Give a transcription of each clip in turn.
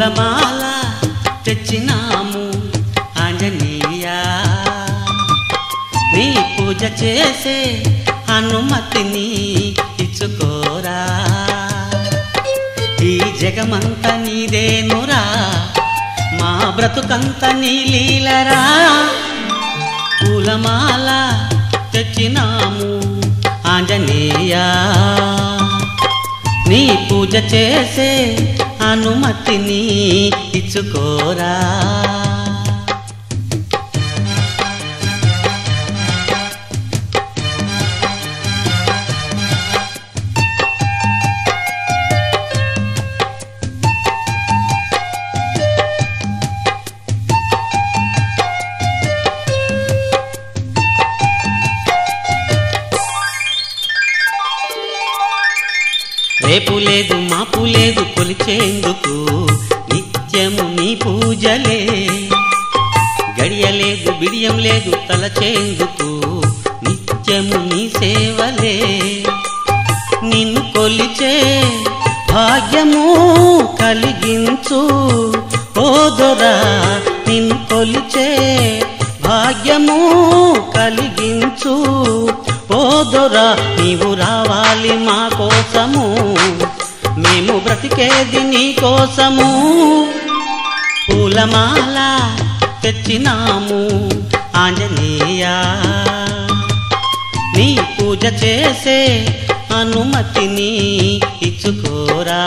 పూలమాల తెచ్చినాము ఆంజనేయ నీ పూజ చేసే అనుమతిని ఇచ్చుకోరా ఈ జగమంత నీదేనురా మా బ్రతుకంత నీ లీలరా పూలమాల తెచ్చినాము ఆంజనేయ నీ పూజ చేసే అనుమతిని ఇచ్చుకోరా రేపు లేదు మాపు లేదు కొలిచేందుకు నిత్యము నీ పూజలే గడియ లేదు బిడియం లేదు తలచేందుకు నిత్యము నీ సేవలే నిన్ను కొలిచే భాగ్యము కలిగించు ఓదొరా నిన్ను కొలిచే భాగ్యము కలిగించు ఓదొరా నీవు రావాలి మా కోసము మేము బ్రతికేది నీ కోసము పూలమాల తెచ్చినాము ఆంజనేయ నీ పూజ చేసే అనుమతిని ఇచ్చుకోరా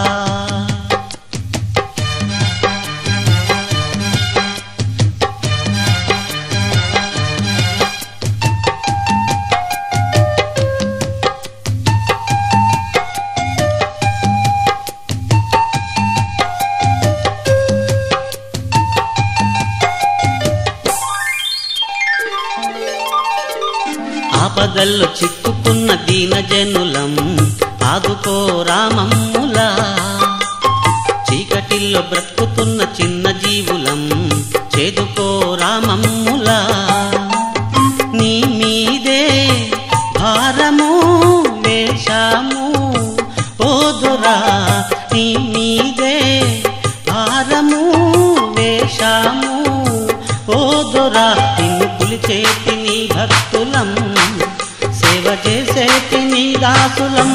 ఆపదల్లో చిక్కుకున్న దీన జనులం ఆదుకో రామమ్ములా చీకటిల్లో బ్రతుకుతున్న చిన్న జీవులం చేదుకో రామమ్ములా నీ మీదే భారము వేషాము ఓదురా నీ మీదే భారము వేషాము ఓదురా నిన్ను పిలిచేతి నీ భక్తులం సేవ చేసేటి నీ దాసులం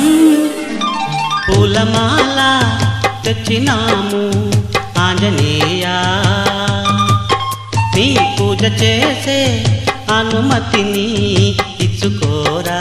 పూలమాల తెచ్చినాము ఆంజనేయ నీ పూజ చేసే అనుమతిని ఇచ్చుకోరా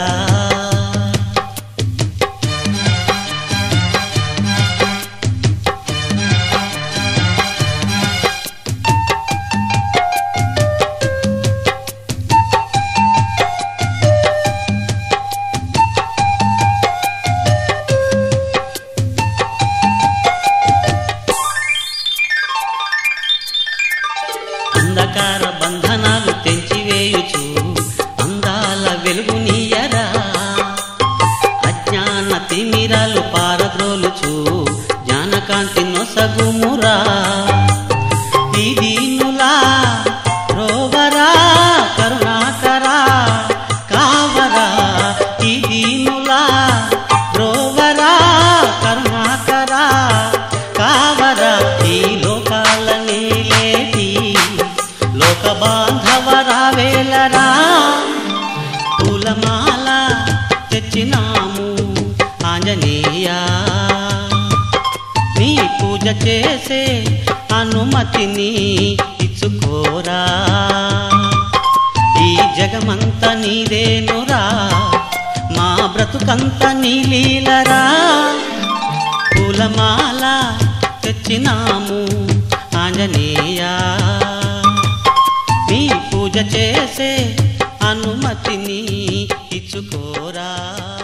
అంధకార బంధనాలు తెంచివేయుచు అందాల వెలుగు నీయరా అజ్ఞాన తిమిరాలు పారద్రోలుచు జ్ఞానకాంతి నొసగుమురా ఈ దీనులా రోవరా కరుణాకరా కావరా ఈ దీనులా రోవరా కరుణాకరా కావరా ఈ లోకాల నీలేటి లోక బాంధవరా వేలరా పూలమాల తెచ్చినాము ఆంజనేయ నీ పూజ చేసే అనుమతిని ఇచ్చుకోరా ఈ జగమంత నీదేనురా మా బ్రతుకంత నీ లీలరా పూలమాల తెచ్చినాము ఆంజనేయ నీ పూజ చేసే అనుమతిని ఇచ్చుకోరా